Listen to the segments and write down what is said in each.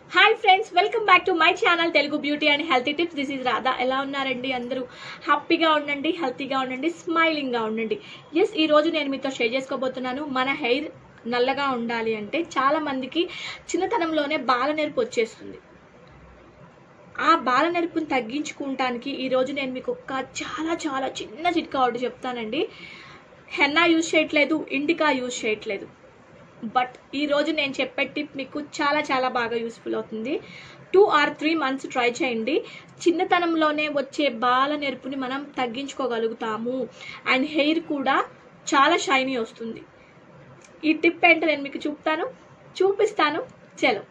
hi friends welcome back to my channel Telugu beauty and healthy tips this is Radha ఎలా ఉన్నారండి అందరూ హ్యాపీగా ఉండండి హెల్తీగా ఉండండి స్మైలింగ్గా ఉండండి ఎస్ ఈ రోజు నేను మీతో షేర్ చేసుకోబోతున్నాను మన హెయిర్ నల్లగా ఉండాలి అంటే చాలా మందికి చిన్నతనంలోనే బాల నెరుపు వచ్చేస్తుంది ఆ బాల నెరుపుని తగ్గించుకుంటానికి ఈరోజు నేను మీకు ఒక చాలా చాలా చిన్న చిట్కా ఒకటి చెప్తానండి హెన్నా యూజ్ చేయట్లేదు ఇండికా యూజ్ చేయట్లేదు బట్ ఈరోజు నేను చెప్పే టిప్ మీకు చాలా చాలా బాగా యూస్ఫుల్ అవుతుంది two or three months try చేయండి చిన్నతనంలోనే వచ్చే బాల నెరుపుని మనం తగ్గించుకోగలుగుతాము అండ్ హెయిర్ కూడా చాలా షైనీ వస్తుంది ఈ టిప్ ఏంటో నేను మీకు చూపుతాను చూపిస్తాను చలో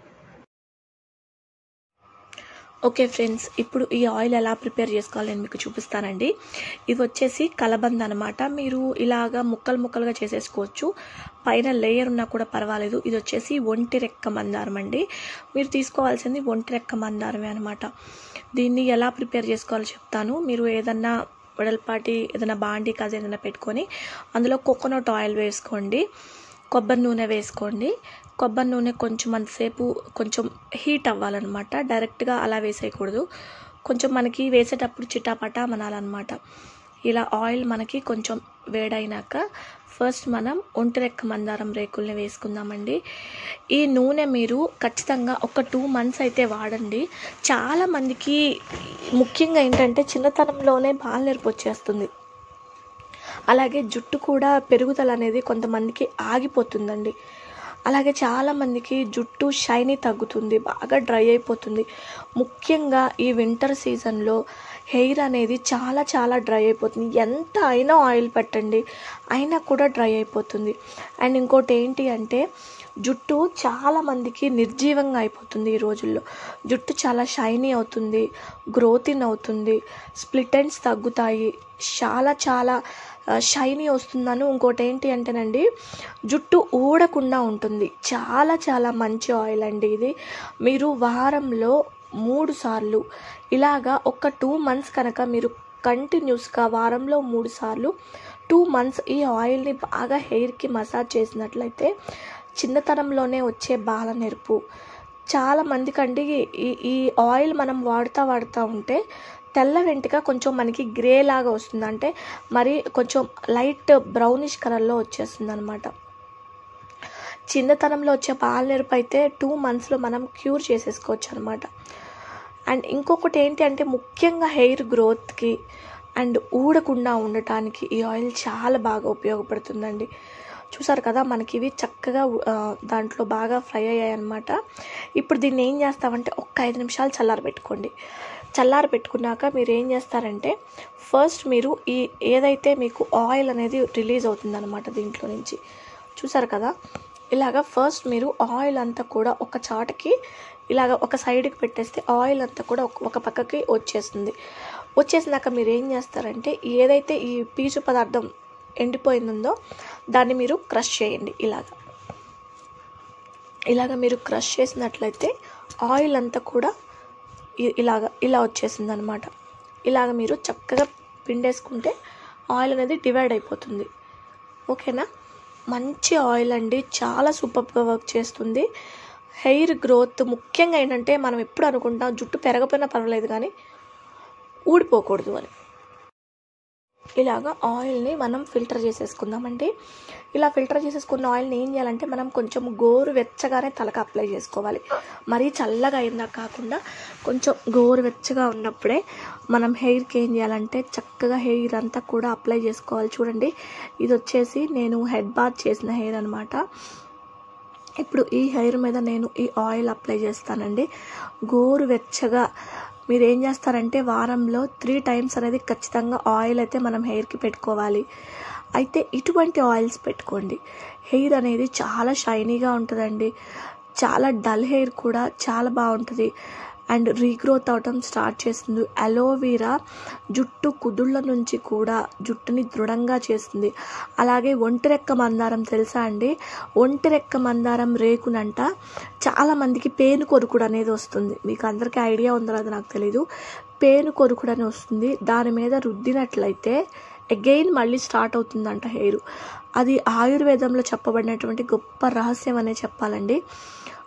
ఓకే ఫ్రెండ్స్ ఇప్పుడు ఈ ఆయిల్ ఎలా ప్రిపేర్ చేసుకోవాలో నేను మీకు చూపిస్తానండి ఇది వచ్చేసి కలబంద అనమాట మీరు ఇలాగా ముక్కలు ముక్కలుగా చేసేసుకోవచ్చు పైన లేయర్ ఉన్నా కూడా పర్వాలేదు ఇది వచ్చేసి ఒంటి రెక్క మందారం అండి మీరు తీసుకోవాల్సింది ఒంటి రెక్క మందారమే అనమాట దీన్ని ఎలా ప్రిపేర్ చేసుకోవాలో చెప్తాను మీరు ఏదన్నా వెడల్పాటి ఏదైనా బాండి కాదు ఏదైనా పెట్టుకొని అందులో కోకోనట్ ఆయిల్ వేసుకోండి కొబ్బరి నూనె వేసుకోండి కొబ్బరి నూనె కొంచెం అంతసేపు కొంచెం హీట్ అవ్వాలన్నమాట డైరెక్ట్గా అలా వేసేయకూడదు కొంచెం మనకి వేసేటప్పుడు చిటాపటా మనాలన్నమాట ఇలా ఆయిల్ మనకి కొంచెం వేడైనాక ఫస్ట్ మనం ఒంటిరెక్క మందారం రేకుల్ని వేసుకుందామండి ఈ నూనె మీరు ఖచ్చితంగా ఒక టూ మంత్స్ అయితే వాడండి చాలామందికి ముఖ్యంగా ఏంటంటే చిన్నతనంలోనే బాగా నేర్పు వచ్చేస్తుంది అలాగే జుట్టు కూడా పెరుగుదల అనేది కొంతమందికి ఆగిపోతుందండి అలాగే చాలామందికి జుట్టు షైనీ తగ్గుతుంది బాగా డ్రై అయిపోతుంది ముఖ్యంగా ఈ వింటర్ సీజన్లో హెయిర్ అనేది చాలా చాలా డ్రై అయిపోతుంది ఎంత అయినా ఆయిల్ పెట్టండి అయినా కూడా డ్రై అయిపోతుంది అండ్ ఇంకోటి ఏంటి అంటే జుట్టు చాలా మందికి నిర్జీవంగా అయిపోతుంది ఈ రోజుల్లో జుట్టు చాలా షైనీ అవుతుంది గ్రోతిన్ అవుతుంది స్ప్లిట్ ఎండ్స్ తగ్గుతాయి చాలా చాలా షైనీ వస్తుందని ఇంకోటి ఏంటి అంటేనండి జుట్టు ఊడకుండా ఉంటుంది చాలా చాలా మంచి ఆయిల్ అండి ఇది మీరు వారంలో మూడు సార్లు ఇలాగా ఒక టూ మంత్స్ కనుక మీరు కంటిన్యూస్గా వారంలో మూడు సార్లు టూ మంత్స్ ఈ ఆయిల్ని బాగా హెయిర్కి మసాజ్ చేసినట్లయితే చిన్నతనంలోనే వచ్చే బాల నెరుపు చాలా మందికండి ఈ ఈ ఆయిల్ మనం వాడుతూ వాడుతూ ఉంటే తెల్ల వెంటక కొంచెం మనకి గ్రే లాగా వస్తుంది అంటే మరి కొంచెం లైట్ బ్రౌనిష్ కలర్లో వచ్చేస్తుంది అనమాట చిన్నతనంలో వచ్చే పాలనెరుపు అయితే టూ మంత్స్లో మనం క్యూర్ చేసేసుకోవచ్చు అనమాట అండ్ ఇంకొకటి ఏంటి అంటే ముఖ్యంగా హెయిర్ గ్రోత్కి అండ్ ఊడకుండా ఉండటానికి ఈ ఆయిల్ చాలా బాగా ఉపయోగపడుతుందండి చూసారు కదా మనకి ఇవి చక్కగా దాంట్లో బాగా ఫ్రై అయ్యాయి అనమాట ఇప్పుడు దీన్ని ఏం చేస్తామంటే ఒక్క ఐదు నిమిషాలు చల్లారి పెట్టుకోండి చల్లారి పెట్టుకున్నాక మీరు ఏం చేస్తారంటే ఫస్ట్ మీరు ఈ ఏదైతే మీకు ఆయిల్ అనేది రిలీజ్ అవుతుందన్నమాట దీంట్లో నుంచి చూసారు కదా ఇలాగ ఫస్ట్ మీరు ఆయిల్ అంతా కూడా ఒక చాటకి ఇలాగ ఒక సైడ్కి పెట్టేస్తే ఆయిల్ అంతా కూడా ఒక పక్కకి వచ్చేస్తుంది వచ్చేసినాక మీరు ఏం చేస్తారంటే ఏదైతే ఈ పీచు పదార్థం ఎండిపోయిందో దాన్ని మీరు క్రష్ చేయండి ఇలాగ ఇలాగ మీరు క్రష్ చేసినట్లయితే ఆయిల్ అంతా కూడా ఇలాగ ఇలా వచ్చేసింది అనమాట ఇలాగ మీరు చక్కగా పిండేసుకుంటే ఆయిల్ అనేది డివైడ్ అయిపోతుంది ఓకేనా మంచి ఆయిల్ అండి చాలా సూపర్గా వర్క్ చేస్తుంది హెయిర్ గ్రోత్ ముఖ్యంగా ఏంటంటే మనం ఎప్పుడు అనుకుంటాం జుట్టు పెరగపోయినా పర్వాలేదు కానీ ఊడిపోకూడదు అని ఇలాగ ఆయిల్ని మనం ఫిల్టర్ చేసేసుకుందామండి ఇలా ఫిల్టర్ చేసేసుకున్న ఆయిల్ని ఏం చేయాలంటే మనం కొంచెం గోరు వెచ్చగానే తలకు అప్లై చేసుకోవాలి మరీ చల్లగా అయిందా కాకుండా కొంచెం గోరు వెచ్చగా ఉన్నప్పుడే మనం హెయిర్కి ఏం చేయాలంటే చక్కగా హెయిర్ అంతా కూడా అప్లై చేసుకోవాలి చూడండి ఇది వచ్చేసి నేను హెడ్ బాత్ చేసిన హెయిర్ అనమాట ఇప్పుడు ఈ హెయిర్ మీద నేను ఈ ఆయిల్ అప్లై చేస్తానండి గోరు వెచ్చగా మీరు ఏం చేస్తారంటే వారంలో త్రీ టైమ్స్ అనేది ఖచ్చితంగా ఆయిల్ అయితే మనం హెయిర్కి పెట్టుకోవాలి అయితే ఇటువంటి ఆయిల్స్ పెట్టుకోండి హెయిర్ అనేది చాలా షైనీగా ఉంటుందండి చాలా డల్ హెయిర్ కూడా చాలా బాగుంటుంది అండ్ రీగ్రోత్ అవటం స్టార్ట్ చేస్తుంది అలోవీరా జుట్టు కుదుళ్ళ నుంచి కూడా జుట్టుని దృఢంగా చేస్తుంది అలాగే ఒంటిరెక్క మందారం తెలుసా అండి ఒంటిరెక్క మందారం రేకునంట చాలామందికి పేను కొరుకుడు అనేది వస్తుంది మీకు అందరికీ ఐడియా ఉందో అది నాకు తెలీదు పేను కొరుకుడు అని వస్తుంది దాని మీద రుద్దినట్లయితే అగైన్ మళ్ళీ స్టార్ట్ అవుతుందంట హెయిర్ అది ఆయుర్వేదంలో చెప్పబడినటువంటి గొప్ప రహస్యం అనే చెప్పాలండి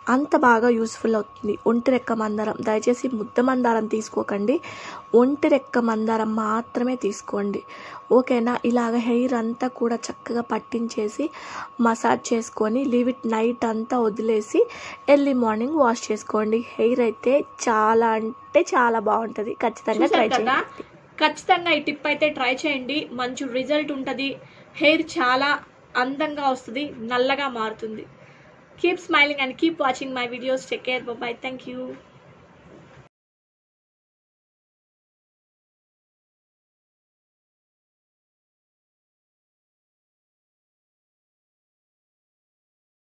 అంత బాగా యూస్ఫుల్ అవుతుంది ఒంటి రెక్క మందారం దయచేసి ముద్ద మందారం తీసుకోకండి ఒంటి రెక్క మందారం మాత్రమే తీసుకోండి ఓకేనా ఇలాగ హెయిర్ అంతా కూడా చక్కగా పట్టించేసి మసాజ్ చేసుకొని లీవ్ ఇట్ నైట్ అంతా వదిలేసి ఎర్లీ మార్నింగ్ వాష్ చేసుకోండి హెయిర్ అయితే చాలా అంటే చాలా బాగుంటుంది ఖచ్చితంగా ట్రై చూశారు కదా చేయండి ఖచ్చితంగా ఈ టిప్ అయితే ట్రై చేయండి మంచి రిజల్ట్ ఉంటుంది హెయిర్ చాలా అందంగా వస్తుంది నల్లగా మారుతుంది keep smiling and keep watching my videos take care bye thank you